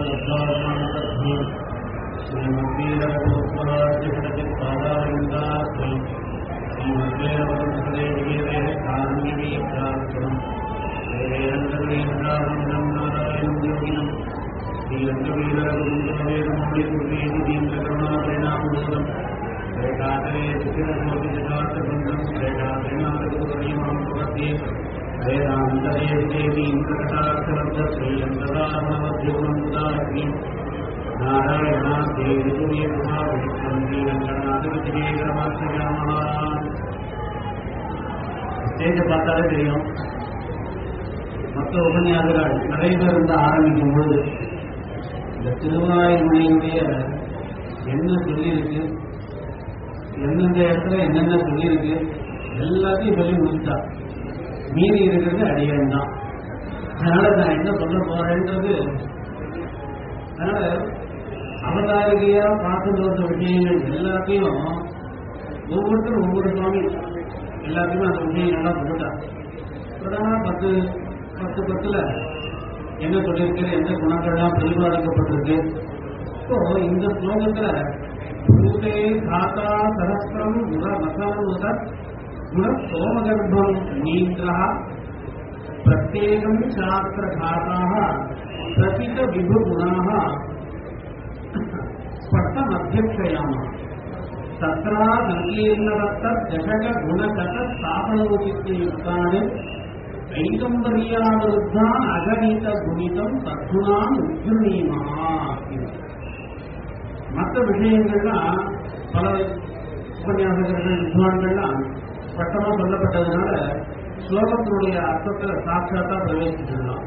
ஸ்டேஜை பார்த்தாலே தெரியும் மற்ற உபன்யாசங்கள் நிறைய பேர் இருந்து ஆரம்பிக்கும் பொழுது இந்த திருவாயுமொழியுடைய என்ன சொல்லியிருக்கு எந்தெந்த இடத்துல என்னென்ன சொல்லியிருக்கு எல்லாத்தையும் சொல்லி முடிச்சா மீறி இருக்கிறது அடியன் தான் அதனால நான் என்ன சொல்ல போறேன்றது அதனால அவதாரிகையா பார்த்து வந்த விஷயங்கள் எல்லாத்தையும் ஒவ்வொருத்தரும் ஒவ்வொரு சுவாமி எல்லாத்தையுமே அந்த விஷயங்கள்லாம் போட்டா பிரதான பத்து பத்து பத்துல என்ன சொல்லியிருக்கு எந்த குணங்கள்லாம் பிரதிபாதிக்கப்பட்டிருக்கு இப்போ இந்த ஸ்லோகத்துல பூதே தாத்தா சரஸ்திரம் குண மசானுத குண சோமகர்ப்பம் நீந்திரா பிரத்யேகம் சாஸ்திர காதாக பிரதித விபு குணாக ஸ்பஷ்டமத்தியக்ஷயாம தத்ரா சங்கீர்ணரத்த ஜகக குணகத ஸ்தாபனோதியுக்தானி ஐகம்பரியாவிருத்தான் அகணித குணிதம் தத்துணாம் உத்யுணீமா மற்ற விஷயங்கள்லாம் பல உபன்யாசகர்கள் வித்வான்கள்லாம் ஸ்பஷ்டமா சொல்லப்பட்டதுனால ஸ்லோகத்தினுடைய அர்த்தத்துல சாட்சாத்தா பிரவேசிச்சிடலாம்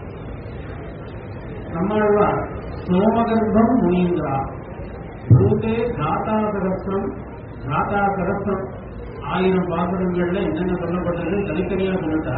நம்மாழ்வார் சோமகர்ப்பம் முனீந்திரா பூதே காதா சகஸ்திரம் காதா சகஸ்திரம் ஆயிரம் பாசுரங்கள்ல என்னென்ன சொல்லப்பட்டது தனித்தனியா சொல்லிட்டா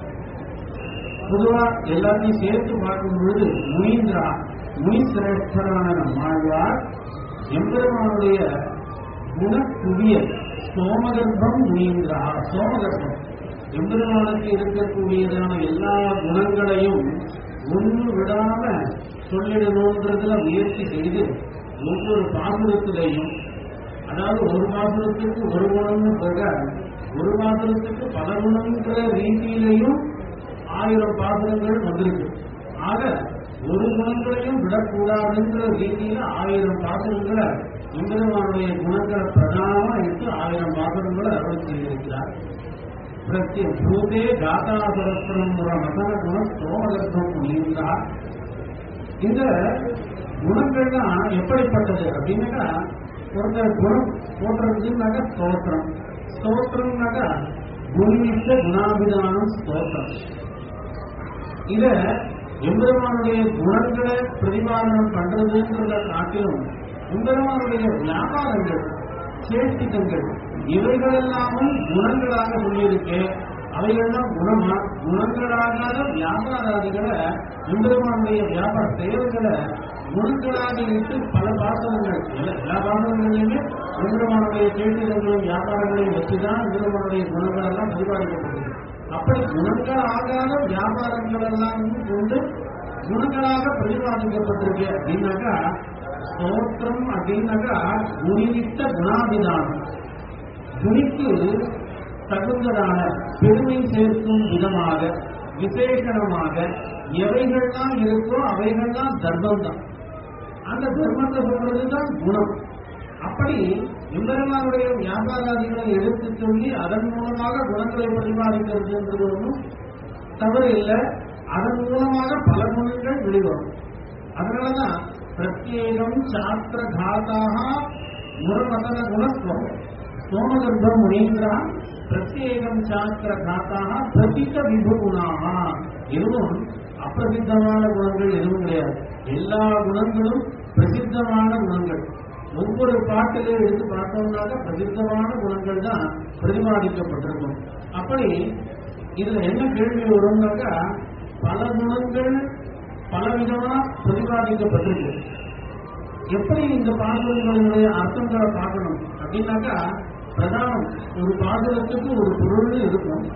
பொதுவா எல்லாத்தையும் சேர்த்து பார்க்கும் பொழுது முனீந்திரா முனிசிரேஷ்டரான நம்மாழ்வார் எம்பெருமானுடைய குணக்குவியல் சோமகர்ப்பம் முனீந்திரா சோமகர்ப்பம் எம்பெருமானுக்கு இருக்கக்கூடியதான எல்லா குணங்களையும் ஒன்று விடாம சொல்லிடணுன்றதுல முயற்சி செய்து ஒவ்வொரு பாசுரத்திலையும் அதாவது ஒரு பாசுரத்துக்கு ஒரு குணம்னு போக ஒரு பாசுரத்துக்கு பல குணங்கிற ரீதியிலையும் ஆயிரம் பாசுரங்கள் வந்திருக்கு ஆக ஒரு குணங்களையும் விடக்கூடாதுங்கிற ரீதியில ஆயிரம் பாசுரங்களை எம்பெருமானுடைய குணங்களை பிரதானமா எடுத்து ஆயிரம் பாசுரங்களை அருள் செய்திருக்கிறார் பிரத்ய பூதே காதாசரஸ்திரம் மசன குண சோமகர்ப்பம் முனிந்தார் இந்த குணங்கள்லாம் எப்படிப்பட்டது அப்படின்னாக்கா ஒருத்தர் குணம் போடுறதுனாக்க ஸ்தோத்திரம் ஸ்தோத்திரம்னாக்கா குணித்த குணாபிதானம் ஸ்தோத்திரம் இத எம்பெருமானுடைய குணங்களை பிரதிபாதனம் பண்றதுன்றத காட்டிலும் எம்பெருமானுடைய வியாபாரங்கள் சேஷ்டிதங்கள் இவைகளெல்லாமும் குணங்களாக சொல்லியிருக்கேன் அவைகள்லாம் குணமா குணங்களாகாத வியாபாராதிகளை எம்பெருமானுடைய வியாபார செயல்களை குணங்களாக இட்டு பல பாசனங்கள் எல்லா எல்லா பாசனங்களையுமே எம்பெருமானுடைய சேட்டிதங்களும் வியாபாரங்களையும் வச்சுதான் எம்பெருமானுடைய குணங்கள் எல்லாம் பிரதிபாதிக்கப்பட்டது அப்படி குணங்கள் ஆகாத வியாபாரங்கள் எல்லாம் கொண்டு குணங்களாக பிரதிபாதிக்கப்பட்டிருக்கு அப்படின்னாக்கா ஸ்தோத்திரம் அப்படின்னாக்கா குணிவித்த குணாபிதானம் குணிக்கு தகுந்ததான பெருமை சேர்க்கும் விதமாக விசேஷணமாக எவைகள்லாம் இருக்கோ அவைகள்லாம் தர்மம் தான் அந்த தர்மத்தை சொல்றதுதான் குணம் அப்படி எம்பெருமானுடைய வியாபாராதிகளை எடுத்து சொல்லி அதன் மூலமாக குணங்களை பிரதிபாதிக்கிறதுன்றது ஒன்றும் தவறு இல்லை அதன் மூலமாக பல குணங்கள் வெளிவரும் அதனாலதான் பிரத்யேகம் சாஸ்திர காத்தாக முரமதன குணத்துவம் சோமகர்ப்பம் முனீந்திரா பிரத்யேகம் சாஸ்திர காத்தாக பிரசித்த விபுகுணாக எதுவும் அப்பிரசித்தமான குணங்கள் எதுவும் கிடையாது எல்லா குணங்களும் பிரசித்தமான குணங்கள் ஒவ்வொரு பாட்டிலே எடுத்து பார்த்தோம்னாக்க பிரசித்தமான குணங்கள் தான் பிரதிபாதிக்கப்பட்டிருக்கும் அப்படி இதுல என்ன கேள்வி வரும்னாக்கா பல குணங்கள் பலவிதமா பிரதிபாதிக்கப்பட்டிருக்கு எப்படி இந்த பாசுரங்களுடைய அர்த்தங்களை பார்க்கணும் அப்படின்னாக்கா பிரதானம் ஒரு பாசுரத்துக்கு ஒரு பொருள் இருக்கும்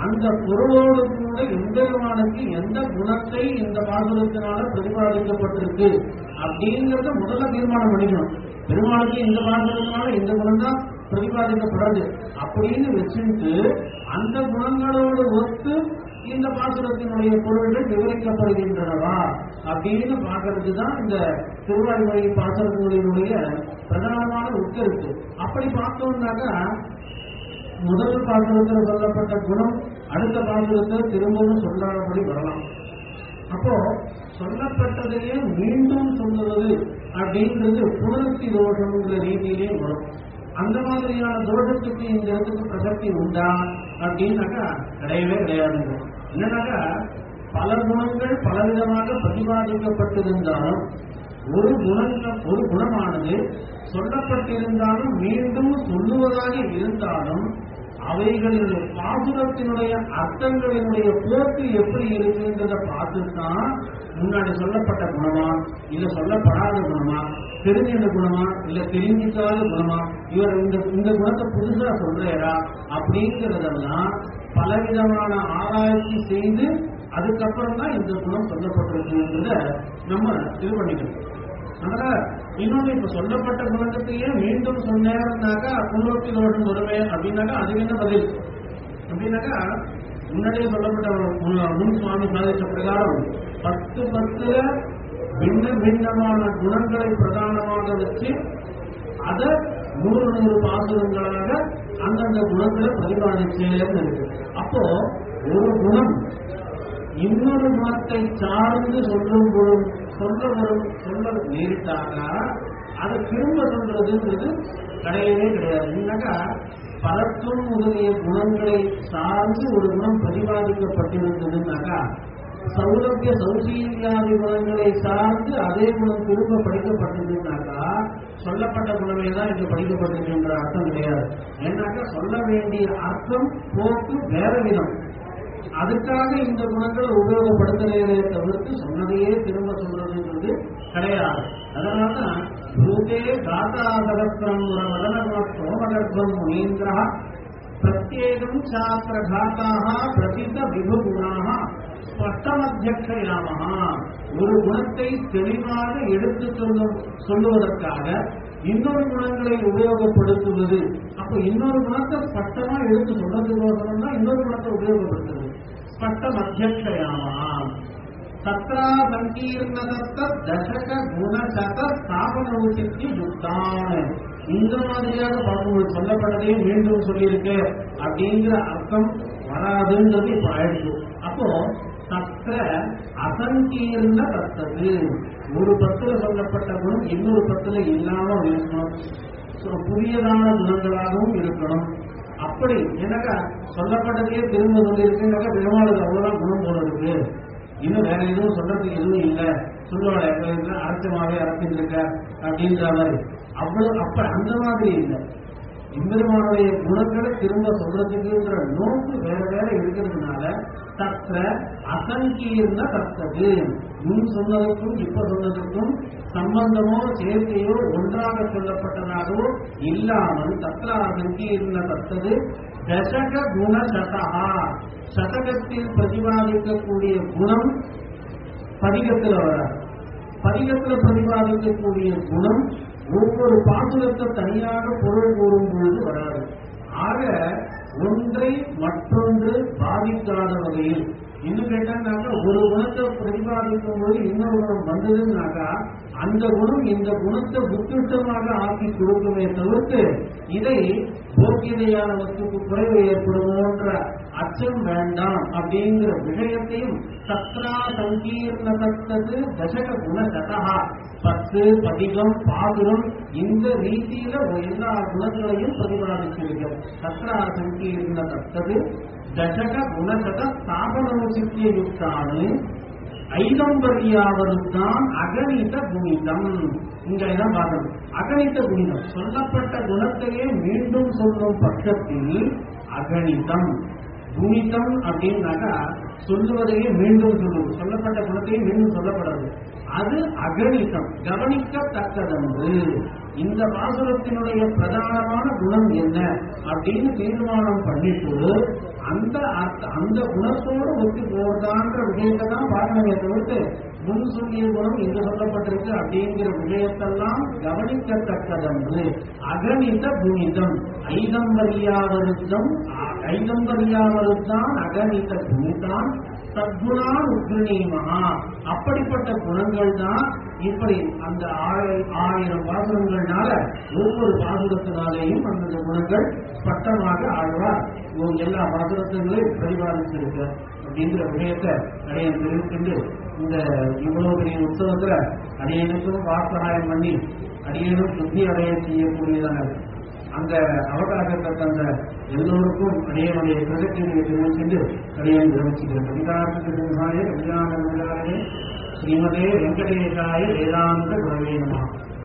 அந்த பொருளோடு கூட எம்பெருமானுக்கு எந்த குணத்தை இந்த பாசுரத்தினால பிரதிபாதிக்கப்பட்டிருக்கு அப்படிங்கறத முதல்ல தீர்மானம் பண்ணிக்கணும் பெருமாளுக்கு இந்த பாசுரத்தினால இந்த குணம் தான் பிரதிபாதிக்கப்படுறது அப்படின்னு வச்சுட்டு அந்த குணங்களோடு ஒத்து இந்த பாசுரத்தினுடைய பொருள்கள் விவரிக்கப்படுகின்றனவா அப்படின்னு பார்க்கறது தான் இந்த திருவாய்மொழி பாசுரத்தினுடைய பிரதானமான உட்கருத்து அப்படி பார்த்தோம்னாக்கா முதல் பாசுரத்தில் சொல்லப்பட்ட குணம் அடுத்த பாசுரத்தில் திரும்பவும் சொல்லாதபடி வரலாம் அப்போ சொல்லப்பட்டதையே மீண்டும் சொல்லுவது அப்படின்றது புனருக்தி தோஷம்ங்கிற ரீதியிலேயும் வரும் அந்த மாதிரியான தோஷத்துக்கு இந்த இடத்துக்கு பிரசக்தி உண்டா அப்படின்னாக்கா கிடையவே கிடையாதுங்க என்னன்னாக்கா பல குணங்கள் பலவிதமாக பிரதிபாதிக்கப்பட்டிருந்தாலும் ஒரு குணங்கள் ஒரு குணமானது சொல்லப்பட்டிருந்தாலும் மீண்டும் சொல்லுவதாக இருந்தாலும் அவைகளினுடைய பாசுரத்தினுடைய அர்த்தங்களினுடைய போக்கு எப்படி இருக்குன்றத பார்த்துதான் முன்னாடி சொல்லப்பட்ட குணமா இல்ல சொல்லப்படாத குணமா தெரிஞ்சிருந்த குணமா இல்ல தெரிஞ்சிக்காத குணமா இவர் இந்த இந்த குணத்தை புதுசா சொல்றாரா அப்படிங்கறதெல்லாம் பலவிதமான ஆராய்ச்சி செய்து அதுக்கப்புறம் தான் இந்த குணம் சொல்லப்பட்டிருக்குன்றத நம்ம இது பண்ணிக்கணும் அதனால இன்னொன்னு இப்ப சொல்லப்பட்ட குணத்தையே மீண்டும் சொன்னேன்னாக்கா புனருக்தி தோஷம் வருமே அப்படின்னாக்கா அதுக்கு என்ன பதில் அப்படின்னாக்கா முன்னாடியே சொல்லப்பட்ட முன் முன் சுவாமி சாதித்த பிரகாரம் பத்து பத்துல பின்ன பின்னமான குணங்களை பிரதானமாக வச்சு அதை நூறு நூறு பாசுரங்களாக அந்தந்த குணங்களை பிரதிபாதிச்சேன்னு இருக்கு அப்போ ஒரு குணம் இன்னொரு குணத்தை சார்ந்து சொல்லும் பொழுது சொல்ல வரும் சொல்ல நேரிட்டாங்க அதை திரும்ப சொல்றதுன்றது கிடையவே கிடையாது என்னக்கா பலத்துவம் முதலிய குணங்களை சார்ந்து ஒரு குணம் பிரதிபாதிக்கப்பட்டிருந்ததுன்னாக்கா சௌலபிய சௌசீல்யாதி குணங்களை சார்ந்து அதே குணம் திரும்ப படிக்கப்பட்டதுன்னாக்கா சொல்லப்பட்ட குணமே தான் இங்க படிக்கப்பட்டிருக்கின்ற அர்த்தம் கிடையாது ஏன்னாக்கா சொல்ல வேண்டிய அர்த்தம் போக்கு வேற விதம் அதுக்காக இந்த குணங்களை உபயோகப்படுத்துறதே தவிர்த்து சொன்னதையே திரும்ப சொல்றதுன்றது கிடையாது அதனாலதான் பூதே காத்தாசகத்திரம் வதனகுண சோமகர்ப்பம் முனீந்திரா பிரத்யேகம் சாஸ்திர காத்தாக பிரசித்த விபுகுணாக ஸ்பஷ்டமத்தியக்ஷயாமஹா ஒரு குணத்தை தெளிவாக எடுத்து சொல்லும் சொல்லுவதற்காக இன்னொரு குணங்களை உபயோகப்படுத்துவது அப்ப இன்னொரு குணத்தை ஸ்பஷ்டமா எடுத்து சொல்றதுக்கோசரம் தான் இன்னொரு குணத்தை உபயோகப்படுத்துவது ஸ்பஷ்டம் அத்தியக்ஷயாமா தத்ரா சங்கீர்ணதத்த தசக குணசத ஸ்தாபன உச்சிக்கு யுக்தான் இந்த மாதிரியாக பார்க்கும்போது சொல்லப்பட்டதையும் மீண்டும் சொல்லியிருக்கு அப்படிங்கிற அர்த்தம் வராதுன்றது இப்ப ஆயிடுச்சு அப்போ தத்த அசங்கீர்ண தத்தது ஒரு பத்துல சொல்லப்பட்ட குணம் இன்னொரு பத்துல இல்லாம இருக்கணும் So, புதியதான குணங்களாகவும் இருக்கணும் அப்படி எனக்கு சொல்லப்பட்டதையே திரும்ப சொல்லியிருக்குனாக்கா பெருமாளுக்கு அவ்வளவுதான் குணம் போல இருக்கு இன்னும் வேற எதுவும் சொல்றதுக்கு எதுவும் இல்லை சொல்லுவாள் எங்க அரசமாவே அரசிருக்க அப்படின்ற மாதிரி அவ்வளவு அப்ப அந்த மாதிரி இல்லை எம்பெருமானுடைய குணங்களை திரும்ப சொல்றதுக்குன்ற நோக்கு வேற வேற இருக்கிறதுனால தற்ற அசங்கீர்ண தத்தது முன் சொன்னதுக்கும் இப்ப சொன்னதுக்கும் சம்பந்தமோ சேர்க்கையோ ஒன்றாக சொல்லப்பட்டதாகவோ இல்லாமல் தத்ர அசங்கீர்ண தத்தது தசக குண சதகா சதகத்தில் பிரதிபாதிக்கக்கூடிய குணம் பதிகத்தில் வராது பதிகத்தில் பிரதிபாதிக்கக்கூடிய குணம் ஒவ்வொரு பாசுரத்தை தனியாக பொருள் கூறும் பொழுது வராது ஆக ஒன்றை மற்றொன்று பாதிக்காத வகையில் இன்னும் கேட்டாங்கன்னாக்கா ஒரு குணத்தை பிரதிபாதிக்கும் போது இன்னொரு குணம் வந்ததுன்னாக்கா அந்த குணம் இந்த குணத்தை உத்கிருஷ்டமாக ஆக்கி கொடுக்குமே தவிர்த்து இதை போக்கியதையான வஸ்துக்கு குறைவு ஏற்படுமோன்ற அச்சம் வேண்டாம் அப்படிங்கிற விஷயத்தையும் சத்ரா சங்கீர்ண தத்தது தசக குண சதகா பத்து பதிகம் பாதுரம் இந்த ரீதியில எல்லா குணங்களையும் பிரதிபாதிச்சிருக்கிறது சத்ரா சங்கீர்ண தத்தது தசக குணசத ஸ்தாபனோசித்திய யுக்தானு ஐதம்பரியாவதுதான் அகணித குணிதம் இங்க இதான் பார்க்கணும் அகணித குணிதம் சொல்லப்பட்ட குணத்தையே மீண்டும் சொல்லும் பட்சத்தில் அகணிதம் குணிதம் அப்படின்னாக்கா சொல்லுவதையே மீண்டும் சொல்லுவது சொல்லப்பட்ட குணத்தையே மீண்டும் சொல்லப்படாது அது அகணிதம் கவனிக்கத்தக்கதன்று இந்த பாசுரத்தினுடைய பிரதானமான குணம் என்ன அப்படின்னு தீர்மானம் பண்ணிட்டு அந்த அர்த்த- அந்த குணத்தோடு ஒத்து போறதான்ற விஷயத்தை தான் பார்க்கணுமே தவிர்த்து முன் சொல்லிய குணம் இங்கு சொல்லப்பட்டிருக்கு அப்படிங்கிற விஷயத்தெல்லாம் கவனிக்கத்தக்கதன்று அகணித குணிதம் ஐதம்பரியாவருத்தம் ஐதம்பரியாவருத்தான் அகணித குணிதான் சத்குணான் உக்ரணீமகா அப்படிப்பட்ட குணங்கள் தான் இப்படி அந்த ஆயிரம் ஆயிரம் பாசுரங்கள்னால ஒவ்வொரு பாசுரத்தினாலேயும் அந்த குணங்கள் ஸ்பஷ்டமாக ஆழ்வார் இவங்க எல்லா பாசுரத்திலையும் பிரதிபாதிச்சிருக்கு அப்படிங்கிற விஷயத்தை அடையன் தெரிவிக்கிட்டு இந்த இவ்வளவு பெரிய உற்சவத்துல அடியனுக்கும் வாசகாயம் பண்ணி அடியனும் சுத்தி அடைய செய்யக்கூடியதான அந்த அவகாசத்தை தந்த எல்லோருக்கும் அடியனுடைய பிரகத்தியை தெரிவிக்கிட்டு அடியன் தெரிவிச்சுக்கிறேன் கவிதார்த்தத்திற்காக கவிதான ஸ்ரீமதே வெங்கடேசாய வேதாந்த குரவே நமः